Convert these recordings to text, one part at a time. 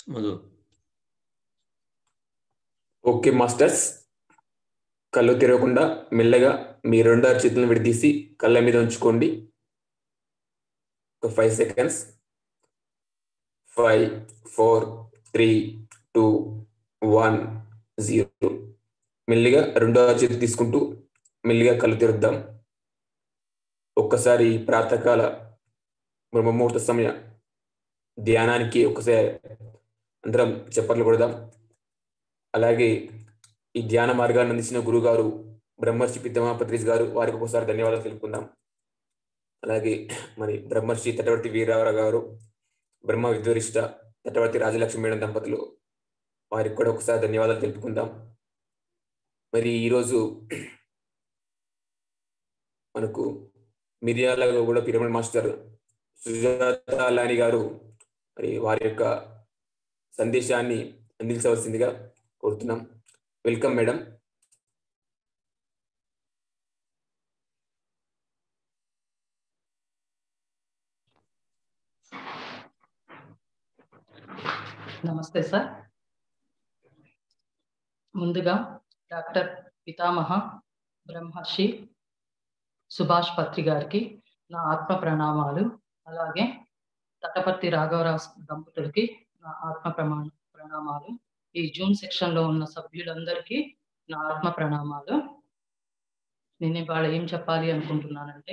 Madhu okay masters కళ్ళు తెరవకుండా మెల్లగా మీ రెండు చేతులను విడదీసి కళ్ళ మీద ఉంచుకోండి ఒక five seconds five four three two one zero మెల్లిగా రెండో చేతి తీసుకుంటూ మెల్లిగా కళ్ళు తెరుద్దాం ఒక్కసారి ప్రాతకాల బ్రహ్మముహూర్త సమయ ధ్యానానికి ఒకసారి అందరం చెప్పట్లు కొడదాం అలాగే ఈ ధ్యాన మార్గాన్ని అందించిన గురువు గారు బ్రహ్మర్షి పిద్దమా పత్రిజ్ గారు వారికి ఒకసారి ధన్యవాదాలు తెలుపుకుందాం అలాగే మరి బ్రహ్మర్షి తటవర్తి వీరరావు గారు బ్రహ్మ విద్వరిష్ట తటవర్తి రాజలక్ష్మి మేడం దంపతులు వారికి కూడా ఒకసారి ధన్యవాదాలు తెలుపుకుందాం మరి ఈరోజు మనకు మిర్యాలలో కూడా పిరమిడ్ మాస్టర్ సుజాత అలాని గారు మరి వారి యొక్క సందేశాన్ని అందించవలసిందిగా కోరుతున్నాం వెల్కమ్ మేడం నమస్తే సార్ ముందుగా డాక్టర్ పితామహ బ్రహ్మర్షి సుభాష్ పత్రి గారికి నా ఆత్మ ప్రణామాలు అలాగే తటపర్తి రాఘవరావు దంపతులకి నా ఆత్మ ప్రమాణ ప్రణామాలు ఈ జూమ్ సెక్షన్ లో ఉన్న సభ్యులందరికీ నా ఆత్మ ప్రణామాలు నేను ఇవాళ ఏం చెప్పాలి అనుకుంటున్నానంటే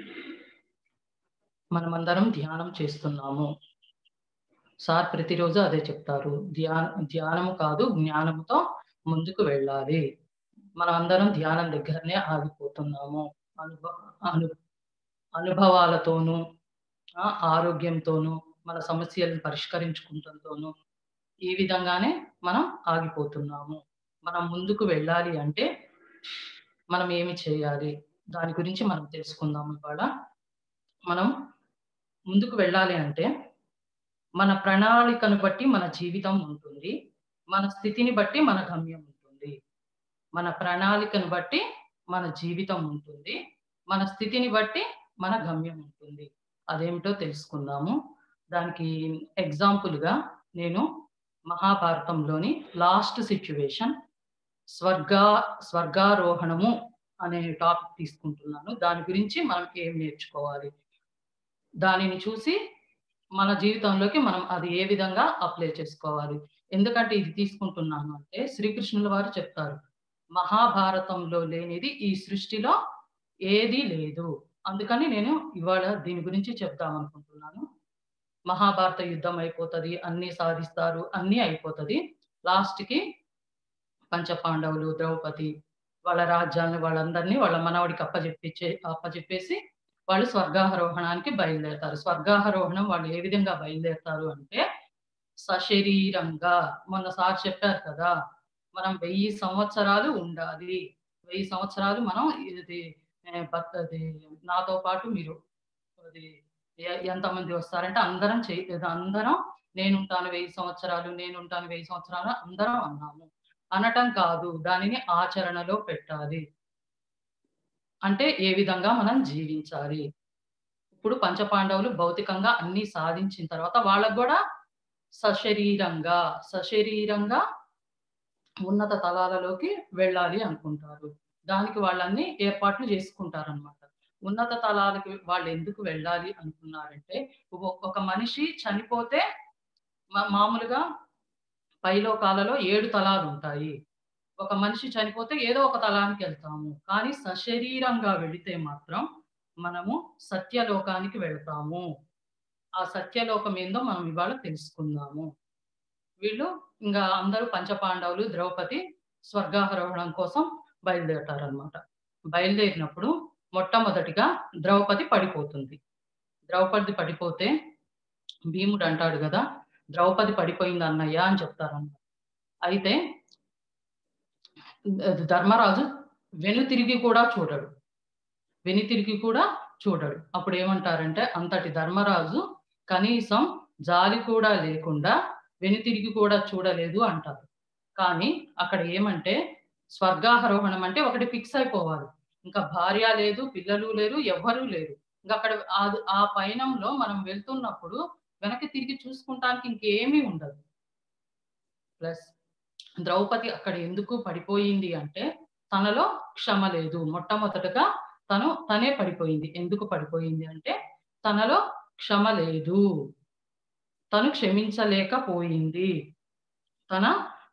మనమందరం ధ్యానం చేస్తున్నాము సార్ ప్రతిరోజు అదే చెప్తారు ధ్యాన ధ్యానము కాదు జ్ఞానముతో ముందుకు వెళ్ళాలి మనం అందరం ధ్యానం దగ్గరనే ఆగిపోతున్నాము అనుభవ అను అనుభవాలతోనూ ఆరోగ్యంతోనూ మన సమస్యలను పరిష్కరించుకుంటంతోనూ ఈ విధంగానే మనం ఆగిపోతున్నాము మనం ముందుకు వెళ్ళాలి అంటే మనం ఏమి చేయాలి దాని గురించి మనం తెలుసుకుందాం ఇవాళ మనం ముందుకు వెళ్ళాలి అంటే మన ప్రణాళికను బట్టి మన జీవితం ఉంటుంది మన స్థితిని బట్టి మన గమ్యం ఉంటుంది మన ప్రణాళికను బట్టి మన జీవితం ఉంటుంది మన స్థితిని బట్టి మన గమ్యం ఉంటుంది అదేమిటో తెలుసుకుందాము దానికి ఎగ్జాంపుల్గా నేను మహాభారతంలోని లాస్ట్ సిచ్యువేషన్ స్వర్గా స్వర్గారోహణము అనే టాపిక్ తీసుకుంటున్నాను దాని గురించి మనం ఏం నేర్చుకోవాలి దానిని చూసి మన జీవితంలోకి మనం అది ఏ విధంగా అప్లై చేసుకోవాలి ఎందుకంటే ఇది తీసుకుంటున్నాను అంటే శ్రీకృష్ణుల వారు చెప్తారు మహాభారతంలో లేనిది ఈ సృష్టిలో ఏది లేదు అందుకని నేను ఇవాళ దీని గురించి చెప్దాం అనుకుంటున్నాను మహాభారత యుద్ధం అయిపోతుంది అన్ని సాధిస్తారు అన్ని అయిపోతుంది లాస్ట్కి పంచపాండవులు ద్రౌపది వాళ్ళ రాజ్యాన్ని వాళ్ళందరినీ వాళ్ళ మనవడికి అప్పచెప్పించే అప్పచెప్పేసి వాళ్ళు స్వర్గారోహణానికి బయలుదేరతారు స్వర్గారోహణం వాళ్ళు ఏ విధంగా బయలుదేరతారు అంటే సశరీరంగా మొన్న సార్ చెప్పారు కదా మనం వెయ్యి సంవత్సరాలు ఉండాలి వెయ్యి సంవత్సరాలు మనం ఇది అది నాతో పాటు మీరు అది ఎంతమంది వస్తారంటే అందరం చే అందరం నేనుంటాను వెయ్యి సంవత్సరాలు నేనుంటాను వెయ్యి సంవత్సరాలు అందరం అన్నాము అనటం కాదు దానిని ఆచరణలో పెట్టాలి అంటే ఏ విధంగా మనం జీవించాలి ఇప్పుడు పంచపాండవులు భౌతికంగా అన్ని సాధించిన తర్వాత వాళ్ళకు కూడా సశరీరంగా సశరీరంగా ఉన్నత తలాలలోకి వెళ్ళాలి అనుకుంటారు దానికి వాళ్ళన్ని ఏర్పాట్లు చేసుకుంటారనమాట ఉన్నత తలాలకి వాళ్ళు ఎందుకు వెళ్ళాలి అనుకున్నారంటే ఒక మనిషి చనిపోతే మామూలుగా పైలోకాలలో ఏడు తలాలు ఉంటాయి ఒక మనిషి చనిపోతే ఏదో ఒక తలానికి వెళ్తాము కానీ సశరీరంగా వెళితే మాత్రం మనము సత్యలోకానికి వెళ్తాము ఆ సత్యలోకం ఏందో మనం ఇవాళ తెలుసుకుందాము వీళ్ళు ఇంకా అందరూ పంచపాండవులు ద్రౌపది స్వర్గారోహణం కోసం బయలుదేరతారనమాట బయలుదేరినప్పుడు మొట్టమొదటిగా ద్రౌపది పడిపోతుంది ద్రౌపది పడిపోతే భీముడు అంటాడు కదా ద్రౌపది పడిపోయింది అన్నయ్య అని చెప్తారన్నమాట అయితే ధర్మరాజు వెను తిరిగి కూడా చూడడు వెను తిరిగి కూడా చూడడు అప్పుడు ఏమంటారంటే అంతటి ధర్మరాజు కనీసం జాలి కూడా లేకుండా వెనుతిరిగి కూడా చూడలేదు అంటారు కానీ అక్కడ ఏమంటే స్వర్గారోహణం అంటే ఒకటి ఫిక్స్ అయిపోవాలి ఇంకా భార్య లేదు పిల్లలు లేరు ఎవ్వరూ లేరు ఇంకా అక్కడ ఆ పయనంలో మనం వెళ్తున్నప్పుడు వెనక్కి తిరిగి చూసుకుంటానికి ఇంకేమీ ఉండదు ప్లస్ ద్రౌపది అక్కడ ఎందుకు పడిపోయింది అంటే తనలో క్షమ లేదు మొట్టమొదటగా తను తనే పడిపోయింది ఎందుకు పడిపోయింది అంటే తనలో క్షమ లేదు తను క్షమించలేకపోయింది తన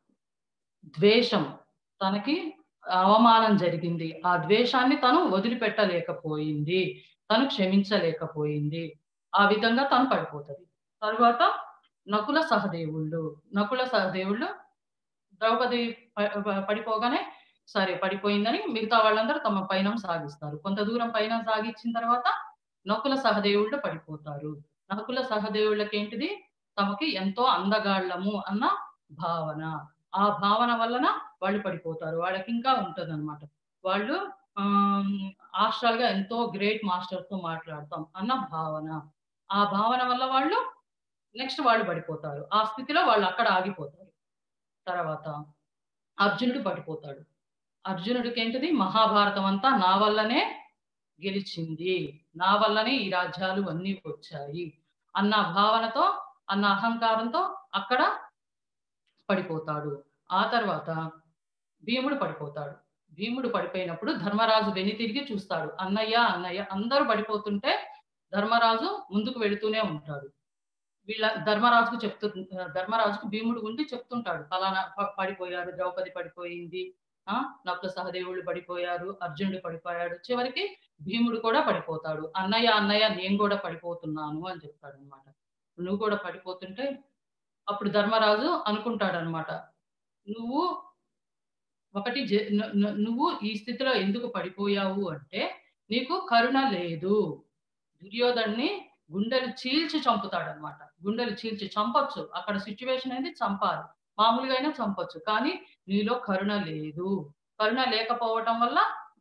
ద్వేషం తనకి అవమానం జరిగింది ఆ ద్వేషాన్ని తను వదిలిపెట్టలేకపోయింది తను క్షమించలేకపోయింది ఆ విధంగా తను పడిపోతుంది తర్వాత నకుల సహదేవుళ్ళు నకుల సహదేవుళ్ళు ద్రౌపది పడిపోగానే సరే పడిపోయిందని మిగతా వాళ్ళందరూ తమ పయనం సాగిస్తారు కొంత దూరం పయనం సాగించిన తర్వాత నకుల సహదేవుళ్ళు పడిపోతారు నకుల సహదేవుళ్ళకి ఏంటిది తమకి ఎంతో అందగాళ్ళము అన్న భావన ఆ భావన వలన వాళ్ళు పడిపోతారు వాళ్ళకి ఇంకా ఉంటది అనమాట వాళ్ళు ఆస్ట్రల్ గా ఎంతో గ్రేట్ మాస్టర్ తో మాట్లాడతాం అన్న భావన ఆ భావన వల్ల వాళ్ళు నెక్స్ట్ వాళ్ళు పడిపోతారు ఆ స్థితిలో వాళ్ళు అక్కడ ఆగిపోతారు తర్వాత అర్జునుడు పడిపోతాడు అర్జునుడికి ఏంటిది మహాభారతం అంతా నా వల్లనే గెలిచింది నా వల్లనే ఈ రాజ్యాలు అన్నీ వచ్చాయి అన్న భావనతో అన్న అహంకారంతో అక్కడ పడిపోతాడు ఆ తర్వాత భీముడు పడిపోతాడు భీముడు పడిపోయినప్పుడు ధర్మరాజు వెని తిరిగి చూస్తాడు అన్నయ్య అన్నయ్య అందరూ పడిపోతుంటే ధర్మరాజు ముందుకు వెళుతూనే ఉంటాడు వీళ్ళ ధర్మరాజుకు చెప్తూ ధర్మరాజుకు భీముడు ఉండి చెప్తుంటాడు ఫలానా పడిపోయారు ద్రౌపది పడిపోయింది ఆ నకుల సహదేవుళ్ళు పడిపోయారు అర్జునుడు పడిపోయాడు చివరికి భీముడు కూడా పడిపోతాడు అన్నయ్య అన్నయ్య నేను కూడా పడిపోతున్నాను అని చెప్తాడు అనమాట నువ్వు కూడా పడిపోతుంటే అప్పుడు ధర్మరాజు అనుకుంటాడు అనమాట నువ్వు ఒకటి నువ్వు ఈ స్థితిలో ఎందుకు పడిపోయావు అంటే నీకు కరుణ లేదు దుర్యోధన్ని గుండెలు చీల్చి చంపుతాడు అనమాట గుండెలు చీల్చి చంపొచ్చు అక్కడ సిచ్యువేషన్ అనేది చంపాలి మామూలుగా అయినా చంపొచ్చు కానీ నీలో కరుణ లేదు కరుణ లేకపోవటం వల్ల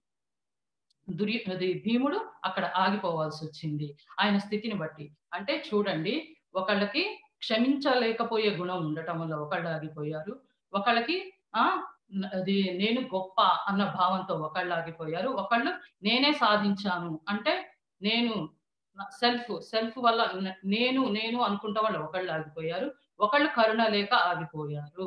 దుర్య అది భీముడు అక్కడ ఆగిపోవాల్సి వచ్చింది ఆయన స్థితిని బట్టి అంటే చూడండి ఒకళ్ళకి క్షమించలేకపోయే గుణం ఉండటం వల్ల ఒకళ్ళు ఆగిపోయారు ఒకళ్ళకి ఆ అది నేను గొప్ప అన్న భావంతో ఒకళ్ళు ఆగిపోయారు ఒకళ్ళు నేనే సాధించాను అంటే నేను సెల్ఫ్ సెల్ఫ్ వల్ల నేను నేను అనుకుంటా వాళ్ళు ఒకళ్ళు ఆగిపోయారు ఒకళ్ళు కరుణ లేక ఆగిపోయారు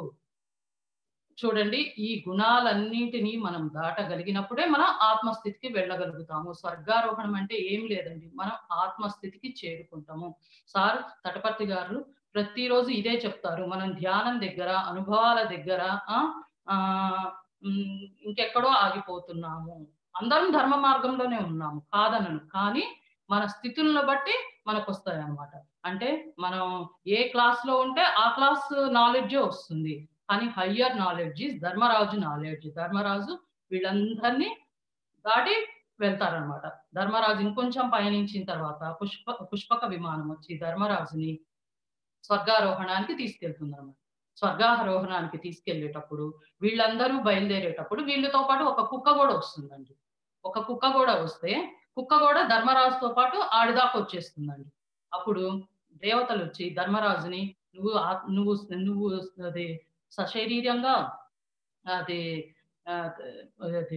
చూడండి ఈ గుణాలన్నింటినీ మనం దాటగలిగినప్పుడే మనం ఆత్మస్థితికి వెళ్ళగలుగుతాము స్వర్గారోహణం అంటే ఏం లేదండి మనం ఆత్మస్థితికి చేరుకుంటాము సార్ తటపర్తి గారు ప్రతిరోజు ఇదే చెప్తారు మనం ధ్యానం దగ్గర అనుభవాల దగ్గర ఆ ఇంకెక్కడో ఆగిపోతున్నాము అందరం ధర్మ మార్గంలోనే ఉన్నాము కాదనను కానీ మన స్థితులను బట్టి మనకు వస్తాయి అనమాట అంటే మనం ఏ క్లాస్ లో ఉంటే ఆ క్లాస్ నాలెడ్జే వస్తుంది కానీ higher knowledge Dharmaraju knowledge Dharmaraju వీళ్ళందరినీ దాటి వెళ్తారనమాట ధర్మరాజు ఇంకొంచెం పయనించిన తర్వాత పుష్ప పుష్పక విమానం వచ్చి ధర్మరాజుని స్వర్గారోహణానికి తీసుకెళ్తుంది అనమాట స్వర్గారోహణానికి తీసుకెళ్లేటప్పుడు వీళ్ళందరూ బయలుదేరేటప్పుడు వీళ్ళతో పాటు ఒక కుక్క కూడా వస్తుందండి ఒక కుక్క కూడా వస్తే కుక్క కూడా ధర్మరాజుతో పాటు ఆడిదాకా వచ్చేస్తుందండి అప్పుడు దేవతలు వచ్చి ధర్మరాజుని నువ్వు నువ్వు నువ్వు అది సశరీరంగా అది అది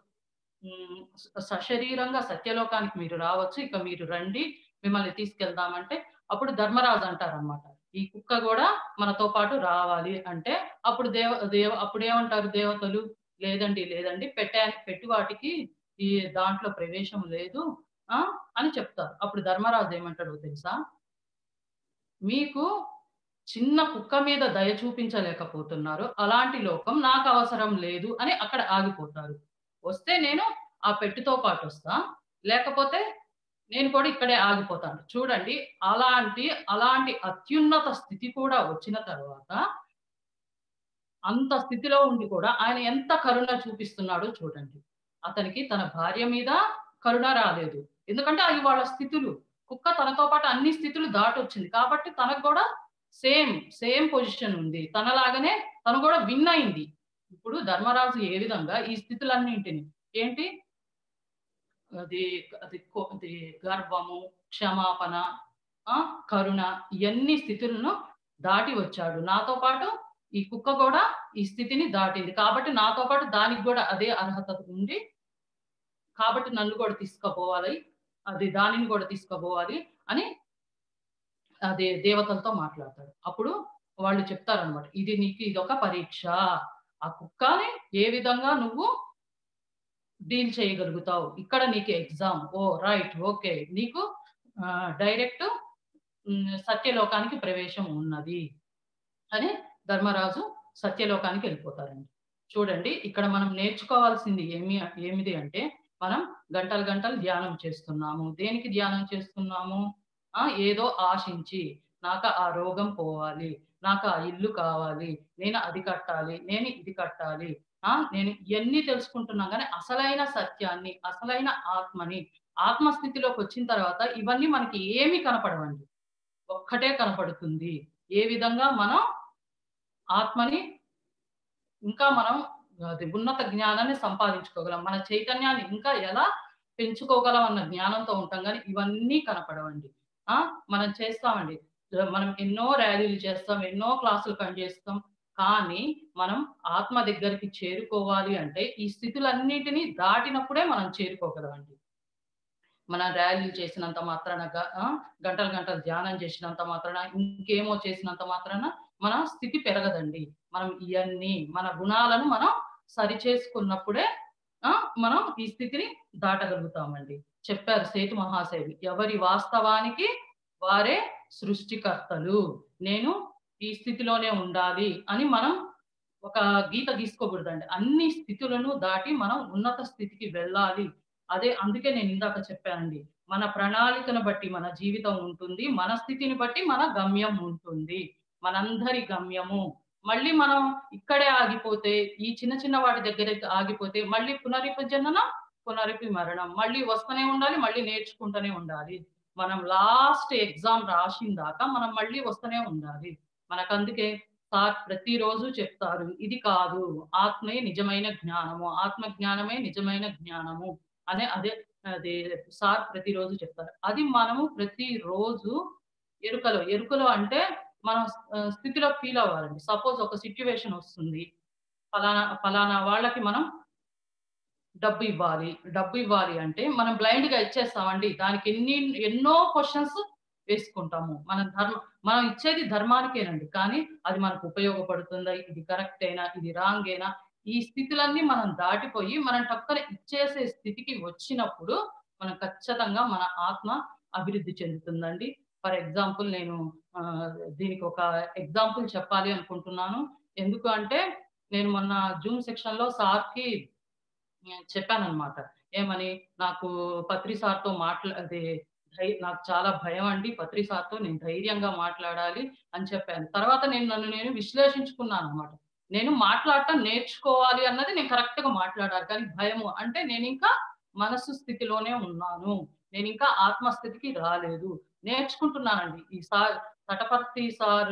సశరీరంగా సత్యలోకానికి మీరు రావచ్చు ఇక మీరు రండి మిమ్మల్ని తీసుకెళ్దామంటే అప్పుడు ధర్మరాజు అంటారనమాట ఈ కుక్క కూడా మనతో పాటు రావాలి అంటే అప్పుడు దేవ దేవ అప్పుడు ఏమంటారు దేవతలు లేదండి లేదండి పెట్టే పెట్టి వాటికి ఈ దాంట్లో ప్రవేశం లేదు ఆ అని చెప్తారు అప్పుడు ధర్మరాజు ఏమంటాడో తెలుసా మీకు చిన్న కుక్క మీద దయ చూపించలేకపోతున్నారు అలాంటి లోకం నాకు అవసరం లేదు అని అక్కడ ఆగిపోతారు వస్తే నేను ఆ పెట్టుతో పాటు వస్తా లేకపోతే నేను కూడా ఇక్కడే ఆగిపోతాను చూడండి అలాంటి అలాంటి అత్యున్నత స్థితి కూడా వచ్చిన తర్వాత అంత స్థితిలో ఉండి కూడా ఆయన ఎంత కరుణ చూపిస్తున్నాడో చూడండి అతనికి తన భార్య మీద కరుణ రాలేదు ఎందుకంటే అవి వాళ్ళ స్థితులు కుక్క తనతో పాటు అన్ని స్థితులు దాటొచ్చింది కాబట్టి తనకు కూడా సేమ్ సేమ్ పొజిషన్ ఉంది తనలాగానే తను కూడా విన్ అయింది ఇప్పుడు ధర్మరాజు ఏ విధంగా ఈ స్థితులన్నింటిని ఏంటి అది అది అది గర్వము క్షమాపణ ఆ కరుణ ఇవన్నీ స్థితులను దాటి వచ్చాడు నాతో పాటు ఈ కుక్క కూడా ఈ స్థితిని దాటింది కాబట్టి నాతో పాటు దానికి కూడా అదే అర్హత ఉంది కాబట్టి నన్ను కూడా తీసుకుపోవాలి అది దానిని కూడా తీసుకుపోవాలి అని అదే దేవతలతో మాట్లాడతాడు అప్పుడు వాళ్ళు చెప్తారనమాట ఇది నీకు ఇది ఒక పరీక్ష ఆ కుక్కని ఏ విధంగా నువ్వు డీల్ చేయగలుగుతావు ఇక్కడ నీకు ఎగ్జామ్ ఓ రైట్ ఓకే నీకు డైరెక్ట్ సత్యలోకానికి ప్రవేశం ఉన్నది అని ధర్మరాజు సత్యలోకానికి వెళ్ళిపోతారండి చూడండి ఇక్కడ మనం నేర్చుకోవాల్సింది ఏమి ఏమిది అంటే మనం గంటలు గంటలు ధ్యానం చేస్తున్నాము దేనికి ధ్యానం చేస్తున్నాము ఆ ఏదో ఆశించి నాకు ఆ రోగం పోవాలి నాకు ఆ ఇల్లు కావాలి నేను అది కట్టాలి నేను ఇది కట్టాలి ఆ నేను ఇవన్నీ తెలుసుకుంటున్నా కానీ అసలైన సత్యాన్ని అసలైన ఆత్మని ఆత్మస్థితిలోకి వచ్చిన తర్వాత ఇవన్నీ మనకి ఏమి కనపడవండి ఒక్కటే కనపడుతుంది ఏ విధంగా మనం ఆత్మని ఇంకా మనం అది ఉన్నత జ్ఞానాన్ని సంపాదించుకోగలం మన చైతన్యాన్ని ఇంకా ఎలా పెంచుకోగలం అన్న జ్ఞానంతో ఉంటాం కానీ ఇవన్నీ కనపడవండి ఆ మనం చేస్తామండి మనం ఎన్నో ర్యాలీలు చేస్తాం ఎన్నో క్లాసులు కండక్ట్ చేస్తాం కానీ మనం ఆత్మ దగ్గరికి చేరుకోవాలి అంటే ఈ స్థితులన్నిటినీ దాటినప్పుడే మనం చేరుకోగలమండి మన ర్యాలీలు చేసినంత మాత్రాన గంటలు గంటలు ధ్యానం చేసినంత మాత్రాన ఇంకేమో చేసినంత మాత్రాన మన స్థితి పెరగదండి మనం ఇవన్నీ మన గుణాలను మనం సరి చేసుకున్నప్పుడే మనం ఈ స్థితిని దాటగలుగుతామండి చెప్పారు సేతు మహాశైలి ఎవరి వాస్తవానికి వారే సృష్టికర్తలు నేను ఈ స్థితిలోనే ఉండాలి అని మనం ఒక గీత గీసుకోకూడదండి అన్ని స్థితులను దాటి మనం ఉన్నత స్థితికి వెళ్ళాలి అదే అందుకే నేను ఇందాక చెప్పానండి మన ప్రణాళికను బట్టి మన జీవితం ఉంటుంది మన స్థితిని బట్టి మన గమ్యం ఉంటుంది మనందరి గమ్యము మళ్ళీ మనం ఇక్కడే ఆగిపోతే ఈ చిన్న చిన్న వాటి దగ్గర ఆగిపోతే మళ్ళీ పునరిపజనన పునరిపి మరణం మళ్ళీ వస్తూనే ఉండాలి మళ్ళీ నేర్చుకుంటూనే ఉండాలి మనం లాస్ట్ ఎగ్జామ్ రాసిన దాకా మనం మళ్ళీ వస్తూనే ఉండాలి మనకు అందుకే సార్ ప్రతిరోజు చెప్తారు ఇది కాదు ఆత్మే నిజమైన జ్ఞానము ఆత్మ జ్ఞానమే నిజమైన జ్ఞానము అనే అదే అదే సార్ ప్రతిరోజు చెప్తారు అది మనము ప్రతిరోజు ఎరుకలో ఎరుకలో అంటే మనం స్థితిలో ఫీల్ అవ్వాలండి సపోజ్ ఒక సిచ్యువేషన్ వస్తుంది ఫలానా ఫలానా వాళ్ళకి మనం డబ్బు ఇవ్వాలి డబ్బు ఇవ్వాలి అంటే మనం బ్లైండ్ గా ఇచ్చేస్తామండి దానికి ఎన్ని ఎన్నో క్వశ్చన్స్ వేసుకుంటాము మన ధర్మ మనం ఇచ్చేది ధర్మానికేనండి కానీ అది మనకు ఉపయోగపడుతుందా ఇది కరెక్ట్ అయినా ఇది రాంగ్ అయినా ఈ స్థితులన్నీ మనం దాటిపోయి మనం టక్కన ఇచ్చేసే స్థితికి వచ్చినప్పుడు మనం ఖచ్చితంగా మన ఆత్మ అభివృద్ధి చెందుతుందండి ఫర్ ఎగ్జాంపుల్ నేను దీనికి ఒక ఎగ్జాంపుల్ చెప్పాలి అనుకుంటున్నాను ఎందుకు అంటే నేను మొన్న జూమ్ సెక్షన్ లో సార్కి చెప్పాను అనమాట ఏమని నాకు పత్రి సార్తో మాట్లాడే నాకు చాలా భయం అండి పత్రి సార్తో నేను ధైర్యంగా మాట్లాడాలి అని చెప్పాను తర్వాత నేను నన్ను నేను విశ్లేషించుకున్నాను అనమాట నేను మాట్లాడటం నేర్చుకోవాలి అన్నది నేను కరెక్ట్ గా మాట్లాడాలి కానీ భయము అంటే నేను ఇంకా మనసు స్థితిలోనే ఉన్నాను నేను ఇంకా ఆత్మస్థితికి రాలేదు నేర్చుకుంటున్నానండి ఈ sir Tatavarthi sir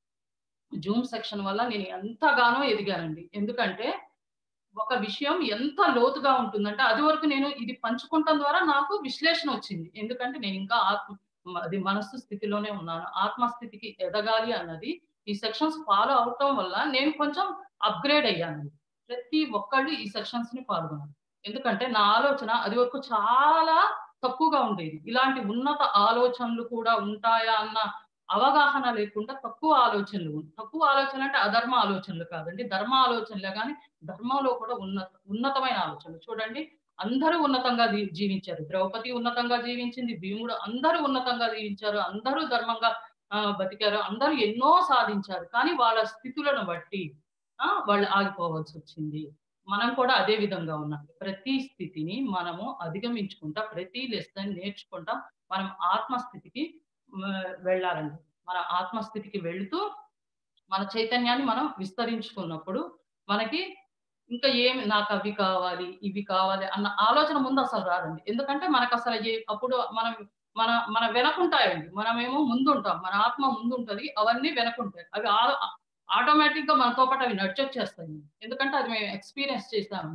zoom section వల్ల నేను ఎంతగానో ఎదిగానండి ఎందుకంటే ఒక విషయం ఎంత లోతుగా ఉంటుందంటే అది వరకు నేను ఇది పంచుకుంటాం ద్వారా నాకు విశ్లేషణ వచ్చింది ఎందుకంటే నేను ఇంకా ఆత్మ అది మనస్సు స్థితిలోనే ఉన్నాను ఆత్మస్థితికి ఎదగాలి అన్నది ఈ సెక్షన్స్ ఫాలో అవటం వల్ల నేను కొంచెం అప్గ్రేడ్ అయ్యానండి ప్రతి ఒక్కళ్ళు ఈ సెక్షన్స్ ని పాల్గొన్నారు ఎందుకంటే నా ఆలోచన అది వరకు చాలా తక్కువగా ఉండేది ఇలాంటి ఉన్నత ఆలోచనలు కూడా ఉంటాయా అన్న అవగాహన లేకుండా తక్కువ ఆలోచనలు తక్కువ ఆలోచనలు అంటే అధర్మ ఆలోచనలు కాదండి ధర్మ ఆలోచనలే కానీ ధర్మంలో కూడా ఉన్నత ఉన్నతమైన ఆలోచనలు చూడండి అందరూ ఉన్నతంగా జీవించారు ద్రౌపది ఉన్నతంగా జీవించింది భీముడు అందరూ ఉన్నతంగా జీవించారు అందరూ ధర్మంగా బతికారు అందరూ ఎన్నో సాధించారు కానీ వాళ్ళ స్థితులను బట్టి వాళ్ళు ఆగిపోవాల్సి వచ్చింది మనం కూడా అదే విధంగా ఉన్నాం ప్రతి స్థితిని మనము అధిగమించుకుంటా ప్రతి లెసన్ నేర్చుకుంటా మనం ఆత్మస్థితికి వెళ్ళాలండి మన ఆత్మస్థితికి వెళుతూ మన చైతన్యాన్ని మనం విస్తరించుకున్నప్పుడు మనకి ఇంకా ఏమి నాకు అవి కావాలి ఇవి కావాలి అన్న ఆలోచన ముందు అసలు రాదండి ఎందుకంటే మనకు అసలు అప్పుడు మనం మన మన వెనకుంటాయండి మనమేమో ముందుంటాం మన ఆత్మ ముందుంటది అవన్నీ వెనకుంటాయి అవి ఆటోమేటిక్ గా మనతో పాటు అవి నడిచొచ్చేస్తాయి ఎందుకంటే అది మేము ఎక్స్పీరియన్స్ చేసాము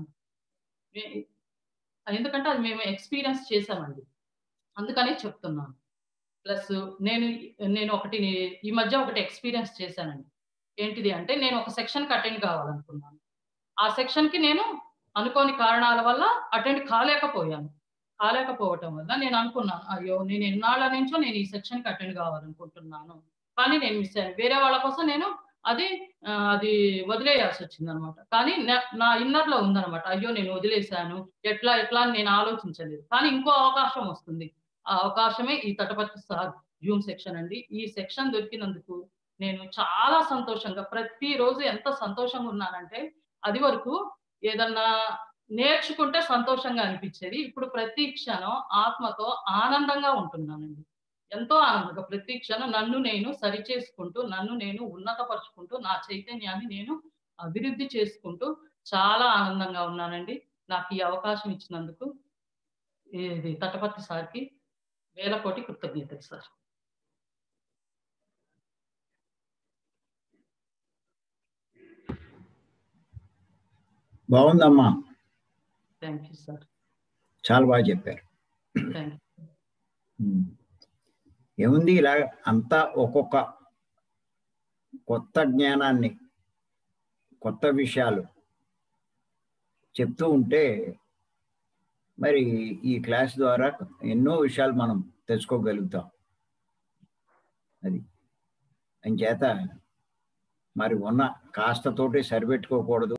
ఎందుకంటే అది మేము ఎక్స్పీరియన్స్ చేసామండి అందుకనే చెప్తున్నాను ప్లస్ నేను నేను ఒకటి ఈ మధ్య ఒకటి ఎక్స్పీరియన్స్ చేశానండి ఏంటిది అంటే నేను ఒక సెక్షన్కి అటెండ్ కావాలనుకున్నాను ఆ సెక్షన్కి నేను అనుకోని కారణాల వల్ల అటెండ్ కాలేకపోయాను కాలేకపోవటం వల్ల నేను అనుకున్నాను అయ్యో నేను ఎన్నాళ్ళ నుంచో నేను ఈ సెక్షన్కి అటెండ్ కావాలనుకుంటున్నాను కానీ నేను మిస్ అయ్యాను వేరే వాళ్ళ కోసం నేను అది ఆ, అది వదిలేయాల్సి వచ్చింది అనమాట కానీ నా- నా ఇన్నర్ లో ఉందన్నమాట అయ్యో నేను వదిలేశాను ఎట్లా ఎట్లా అని నేను ఆలోచించలేదు కానీ ఇంకో అవకాశం వస్తుంది ఆ అవకాశమే ఈ తటపతి సార్ జూమ్ సెక్షన్ అండి ఈ సెక్షన్ దొరికినందుకు నేను చాలా సంతోషంగా ప్రతిరోజు ఎంత సంతోషంగా ఉన్నానంటే అది వరకు ఏదన్నా నేర్చుకుంటే సంతోషంగా అనిపించేది ఇప్పుడు ప్రతి క్షణం ఆత్మతో ఆనందంగా ఉంటున్నానండి ఎంతో ఆనందంగా ప్రతి క్షణం నన్ను నేను సరి చేసుకుంటూ నన్ను నేను ఉన్నతపరుచుకుంటూ నా చైతన్యాన్ని నేను అభివృద్ధి చేసుకుంటూ చాలా ఆనందంగా ఉన్నానండి నాకు ఈ అవకాశం ఇచ్చినందుకు ఇది తటపతి సార్కి వేల కోటి కృతజ్ఞతలు సార్ బాగుందమ్మా థ్యాంక్ యూ సార్ చాలా బాగా చెప్పారు థ్యాంక్ యూ ఉమ్. ఏముంది ఇలా అంతా ఒక్కొక్క కొత్త జ్ఞానాన్ని కొత్త విషయాలు చెప్తూ ఉంటే మరి ఈ క్లాస్ ద్వారా ఎన్నో విషయాలు మనం తెలుసుకోగలుగుతాం అది అంచేత మరి ఉన్న కాస్తతోటి సరిపెట్టుకోకూడదు